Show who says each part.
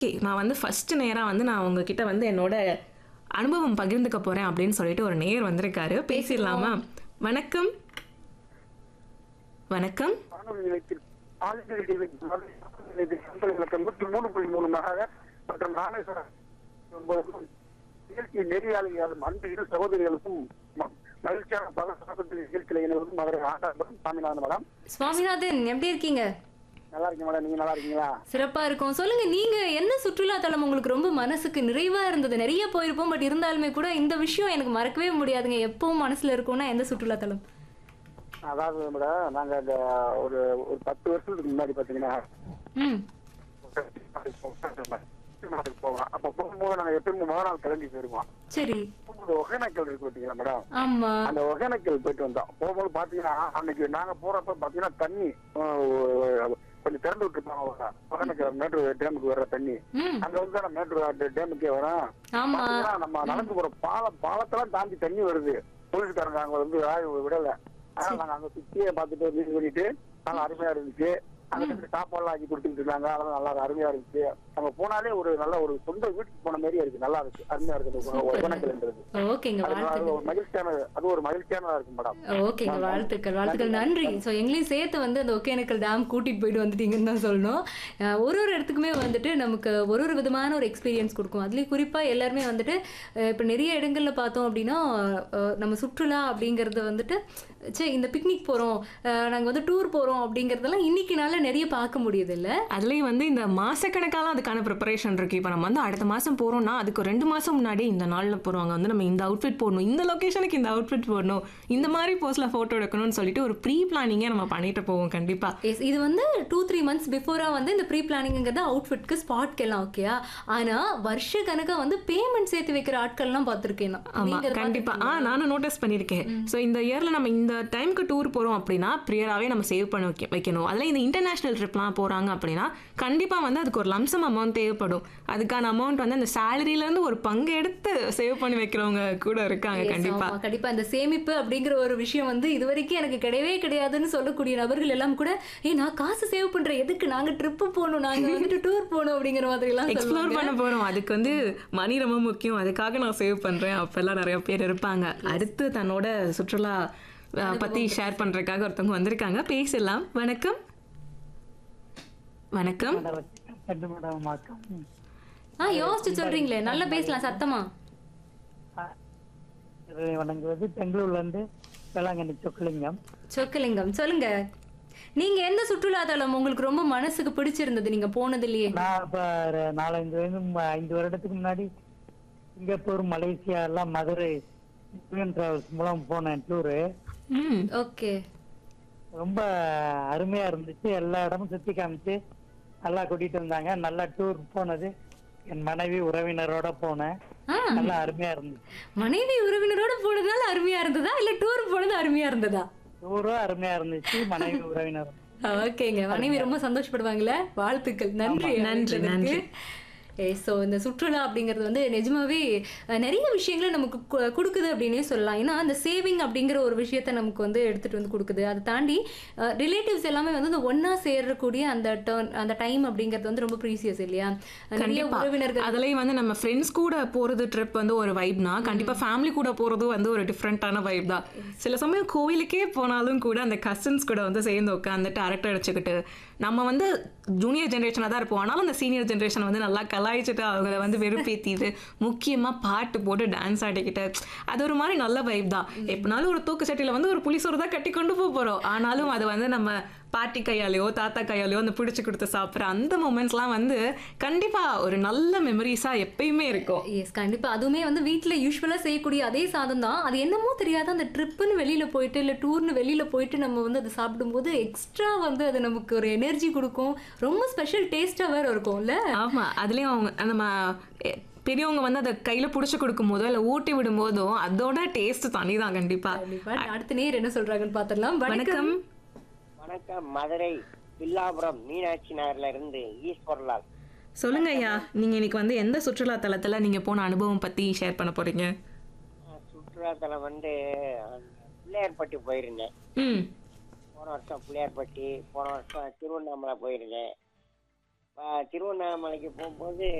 Speaker 1: Okay நான் வந்து first நேரா வந்து நான் உங்ககிட்ட வந்து என்னோட அனுபவம் பகிர்ந்துக்க போறேன் அப்படின்னு சொல்லிட்டு ஒரு நேயர் வந்திருக்காரு பேசிடலாமா வணக்கம் வணக்கம்
Speaker 2: வானொலி நிலையத்தில் ஆளுநர் நிலையத்தில் சம்பள இலக்கம் நூற்றி மூணு புள்ளி மூணு மகாகர் மற்றும் ராமேஸ்வரம் ஒன்பது நிகழ்ச்சி நெறியாளிகளும் அன்பு இரு சகோதரிகளுக்கும் ம- மகிழ்ச்சியான பல சகோதரி நிகழ்ச்சியில் இணைவதும் மதுரை ஆண்டாபுரம் சாமிநாதன் மேடம்
Speaker 3: சுவாமிநாதன் எப்படி இருக்கீங்க
Speaker 2: நல்லா இருக்கீங்க மேடம் நீங்க நல்லா இருக்கீங்களா
Speaker 3: சிறப்பா இருக்கும் சொல்லுங்க நீங்க என்ன சுற்றுலா தலம் உங்களுக்கு ரொம்ப மனசுக்கு நிறைவா இருந்தது நிறைய போயிருப்போம் பட் இருந்தாலுமே கூட இந்த விஷயம் எனக்கு மறக்கவே முடியாதுங்க எப்பவும் மனசுல இருக்கும்னா எந்த சுற்றுலா தலம்
Speaker 2: அதாவது மேடம் நாங்க அந்த ஒரு ஒரு பத்து வருஷத்துக்கு முன்னாடி பாத்தீங்கன்னா
Speaker 3: ம்
Speaker 2: நாட்டுக்கு போவோம் அப்ப போகும்போது நாங்க எப்பயுமே முதல் நாள் கிளம்பி போயிருவோம்
Speaker 3: சரி
Speaker 2: போகும்போது ஒகேனக்கல் இருக்கு பார்த்தீங்களா மேடம்
Speaker 3: ஆமா
Speaker 2: அந்த ஒகேனக்கல் போயிட்டு வந்தோம் போகும்போது பாத்தீங்கன்னா அன்னைக்கு நாங்க போறப்ப பாத்தீங்கன்னா தண்ணி அஹ், கொஞ்சம் திறந்து விட்டுருப்பாங்க ஒகேனக்கல் மேட்டூர் டேமுக்கு வர்ற தண்ணி
Speaker 3: ம்
Speaker 2: அங்க வந்து தான் மேட்டூர் டேமுக்கே வரும்
Speaker 3: ஆமா
Speaker 2: பாத்தீங்கன்னா நம்ம நடந்து போற பாலம் பாலத்தெல்லாம் தாண்டி தண்ணி வருது போலீஸ்காரங்க அங்க வந்து ஆய்வு விடல ஆனா நாங்க அங்க சுத்தியே பார்த்துட்டு வீடு பண்ணிட்டு நல்லா அருமையா இருந்துச்சு அங்க சாப்பாடுலாம் ஆக்கி கொடுத்துட்டு இருந்தாங்க அதெல்லாம் நல்லா அருமையா இருந்துச்சு அங்க போனாலே ஒரு நல்ல ஒரு சொந்த வீட்டுக்கு போன மாதிரியே இருக்கு நல்லா இருக்கு அருமையா இருக்கு ஒகேனக்கல்ன்றது
Speaker 3: ஓகேங்க
Speaker 2: அது அது
Speaker 3: வாழ்த்துக்கள்
Speaker 2: ஒரு மகிழ்ச்சியான அது ஒரு மகிழ்ச்சியானதா இருக்கும் மேடம்
Speaker 3: ஓகேங்க வாழ்த்துக்கள் வாழ்த்துக்கள் நன்றி ஸோ எங்களையும் சேர்த்து வந்து அந்த ஒகேனக்கல் டேம் கூட்டிட்டு போயிட்டு வந்துட்டீங்கன்னு தான் சொல்லணும் அஹ் ஒரு ஒரு இடத்துக்குமே வந்துட்டு நமக்கு ஒரு ஒரு விதமான ஒரு எக்ஸ்பீரியன்ஸ் கொடுக்கும் அதுலேயும் குறிப்பாக எல்லாருமே வந்துட்டு இப்போ நிறைய இடங்கள்ல பார்த்தோம் அப்படின்னா அஹ் நம்ம சுற்றுலா அப்படிங்கிறது வந்துட்டு சே இந்த பிக்னிக் போகிறோம் நாங்கள் வந்து டூர் போகிறோம் அப்படிங்கிறதெல்லாம் இன்னைக்குனால நிறைய பார்க்க முடியுது இல்லை
Speaker 1: அதுலேயும் வந்து இந்த மாசக்கணக்கால அதுக்கான ப்ரிப்பரேஷன் இருக்கு இப்போ நம்ம வந்து அடுத்த மாசம் போறோம்னா அதுக்கு ரெண்டு மாசம் முன்னாடி இந்த நாள்ல போறவங்க வந்து நம்ம இந்த அவுட்ஃபிட் போடணும் இந்த லொகேஷனுக்கு இந்த அவுட்ஃபிட் போடணும் இந்த மாதிரி போஸ்ட்ல போட்டோ எடுக்கணும்னு சொல்லிட்டு ஒரு ப்ரீ பிளானிங்கே நம்ம பண்ணிட்டு போவோம் கண்டிப்பா
Speaker 3: எஸ் இது வந்து டூ த்ரீ மந்த்ஸ் பிஃபோராக வந்து இந்த ப்ரீ பிளானிங்கிறது அவுட்ஃபிட்க்கு ஸ்பாட்க்கெல்லாம் ஓகேயா ஆனால் வருஷ கணக்காக வந்து பேமெண்ட் சேர்த்து வைக்கிற ஆட்கள்லாம் பார்த்துருக்கேன் நான்.
Speaker 1: ஆமா
Speaker 3: நீங்க அதை
Speaker 1: கண்டிப்பா ஆ நானும் நோட்டீஸ் பண்ணியிருக்கேன் ஸோ இந்த இயர்ல நம்ம இந்த டைம்க்கு டூர் போறோம் அப்படின்னா ப்ரியராகவே நம்ம சேவ் பண்ண வைக்க வைக்கணும் அதில் இந்த இன்டர்நேஷனல் ட்ரிப்லாம் போறாங்க அப்படின்னா கண்டிப்பா வந்து அதுக்கு ஒரு லம்சம் அமௌண்ட் தேவைப்படும் அதுக்கான அமௌண்ட் வந்து அந்த salary-ல இருந்து ஒரு பங்கு எடுத்து சேவ் பண்ணி வைக்கிறவங்க கூட இருக்காங்க
Speaker 3: Yes,
Speaker 1: கண்டிப்பா
Speaker 3: ஆமா, கண்டிப்பா இந்த சேமிப்பு அப்படிங்கிற ஒரு விஷயம் வந்து இது வரைக்கும் எனக்கு கிடையவே கிடையாதுன்னு சொல்லக்கூடிய நபர்கள் எல்லாம் கூட ஏய் நான் காசு சேவ் பண்றேன் எதுக்கு நாங்க ட்ரிப்பு போகணும் நாங்க வந்துட்டு டூர் போகணும் அப்படிங்கிற மாதிரி எல்லாம்
Speaker 1: எக்ஸ்ப்ளோர்
Speaker 3: சொல்லுவாங்க
Speaker 1: பண்ண போறோம் அதுக்கு வந்து மணி ரொம்ப முக்கியம் அதுக்காக நான் சேவ் பண்றேன் அப்பெல்லாம் நிறைய பேர் இருப்பாங்க அடுத்து தன்னோட சுற்றுலா அஹ், பத்தி ஷேர் பண்றதுக்காக ஒருத்தவங்க வந்திருக்காங்க பேசலாம் வணக்கம் வணக்கம்
Speaker 4: ரெண்டு மேடம் வணக்கம்
Speaker 3: ஆ யோசிச்சு சொல்றீங்களே நல்லா பேசலாம் சத்தமா
Speaker 4: இது வணங்குவது பெங்களூர்ல இருந்து வேளாங்கண்ணி சொக்கலிங்கம்
Speaker 3: சொக்கலிங்கம் சொல்லுங்க நீங்க எந்த சுற்றுலா தலம் உங்களுக்கு ரொம்ப மனசுக்கு பிடிச்சிருந்தது நீங்க போனது இல்லையே
Speaker 4: நான் இப்ப ஒரு நாலஞ்சு வயது ம- ஐந்து வருடத்துக்கு முன்னாடி சிங்கப்பூர் மலேசியா எல்லாம் மதுரை டிராவல்ஸ் மூலம் போனேன் டூரு
Speaker 1: ம்
Speaker 3: ஓகே
Speaker 4: ரொம்ப அருமையா இருந்துச்சு எல்லா இடமும் சுத்தி காமிச்சு நல்லா கூட்டிட்டு வந்தாங்க நல்லா டூர் போனது என் மனைவி உறவினரோட போனேன்
Speaker 3: ஆ
Speaker 4: நல்லா அருமையா இருந்துச்சு
Speaker 3: மனைவி உறவினரோட போனதுனால அருமையா இருந்ததா இல்ல டூர் போனது அருமையா இருந்ததா
Speaker 4: டூரும் அருமையா இருந்துச்சு மனைவி உறவினர்
Speaker 3: ஓகேங்க மனைவி ரொம்ப சந்தோஷப்படுவாங்கல்ல வாழ்த்துக்கள் நன்றி
Speaker 1: நன்றி, நன்றி.
Speaker 3: ஸோ இந்த சுற்றுலா அப்படிங்கிறது வந்து நிஜமாவே அஹ், நிறைய விஷயங்களை நமக்கு கு- கொடுக்குது அப்படின்னே சொல்லலாம் ஏன்னா அந்த சேவிங் அப்படிங்கிற ஒரு விஷயத்த நமக்கு வந்து எடுத்துட்டு வந்து கொடுக்குது அதை தாண்டி ரிலேட்டிவ்ஸ் எல்லாமே வந்து இந்த ஒண்ணா சேரக்கூடிய அந்த டர்ன் அந்த டைம் அப்படிங்கிறது வந்து ரொம்ப ப்ரீசியஸ் இல்லையா நிறைய
Speaker 1: கண்டிப்பா
Speaker 3: உறவினர்கள்
Speaker 1: அதுலயும் வந்து நம்ம ஃப்ரெண்ட்ஸ் கூட போறது ட்ரிப் வந்து ஒரு வைப்னா கண்டிப்பா ஃபேமிலி கூட போறது வந்து ஒரு டிஃப்ரெண்டான வைப் தான் சில சமயம் கோவிலுக்கே போனாலும் கூட அந்த கசின்ஸ் கூட வந்து சேர்ந்து உட்காந்துட்டு அரட்டை அடிச்சுக்கிட்டு நம்ம வந்து ஜூனியர் ஜென்ரேஷனாக தான் இருப்போம் ஆனாலும் அந்த சீனியர் ஜென்ரேஷன் வந்து நல்லா கலாய்ச்சிட்டு அவங்கள வந்து வெறுப்பேத்திட்டு முக்கியமா பாட்டு போட்டு டான்ஸ் ஆடிக்கிட்டு அது ஒரு மாதிரி நல்ல வைப் தான் எப்பனாலும் ஒரு தூக்கு சட்டியில வந்து ஒரு புளிசோறு தான் கட்டி கொண்டு போக போறோம் ஆனாலும் அது வந்து நம்ம பாட்டி கையாலேயோ தாத்தா கையாலேயோ அந்த பிடிச்சி கொடுத்து சாப்பிட்ற அந்த மூமெண்ட்ஸ்லாம் வந்து கண்டிப்பா ஒரு நல்ல மெமரிஸா எப்பயுமே இருக்கும்
Speaker 3: எஸ் கண்டிப்பா அதுவுமே வந்து வீட்ல யூஸ்வலா செய்யக்கூடிய அதே சாதம் தான் அது என்னமோ தெரியாத அந்த ட்ரிப்புன்னு வெளியில போயிட்டு இல்ல டூர்னு வெளியில போயிட்டு நம்ம வந்து அதை சாப்பிடும்போது எக்ஸ்ட்ரா வந்து அது நமக்கு ஒரு எனர்ஜி கொடுக்கும் ரொம்ப ஸ்பெஷல் டேஸ்டா வேற இருக்கும்ல
Speaker 1: ஆமா அதுலயும் அவங்க நம்ம எ, பெரியவங்க வந்து அதை கையில புடிச்சு கொடுக்கும் போதோ இல்ல ஊட்டி விடும் போதோ அதோட டேஸ்ட் தனி தான் கண்டிப்பா
Speaker 3: கண்டிப்பா அடுத்த நேர் என்ன சொல்றாங்கன்னு பாத்திரலாம்
Speaker 1: வணக்கம்
Speaker 5: வணக்கம் மதுரை வில்லாபுரம் மீனாட்சி நகர்ல இருந்து ஈஸ்வர்லால்
Speaker 1: சொல்லுங்க ஐயா நீங்க இன்னைக்கு வந்து எந்த சுற்றுலா தலத்துல நீங்க போன அனுபவம் பத்தி ஷேர் பண்ண போறீங்க
Speaker 5: அஹ் சுற்றுலாத்தலம் வந்து அஹ், பிள்ளையார்பட்டி போயிருந்தேன்
Speaker 1: ம்
Speaker 5: போன வருஷம் பிள்ளையார்பட்டி போன வருஷம் திருவண்ணாமலை போயிருந்தேன் ஆஹ் திருவண்ணாமலைக்கு போகும்போது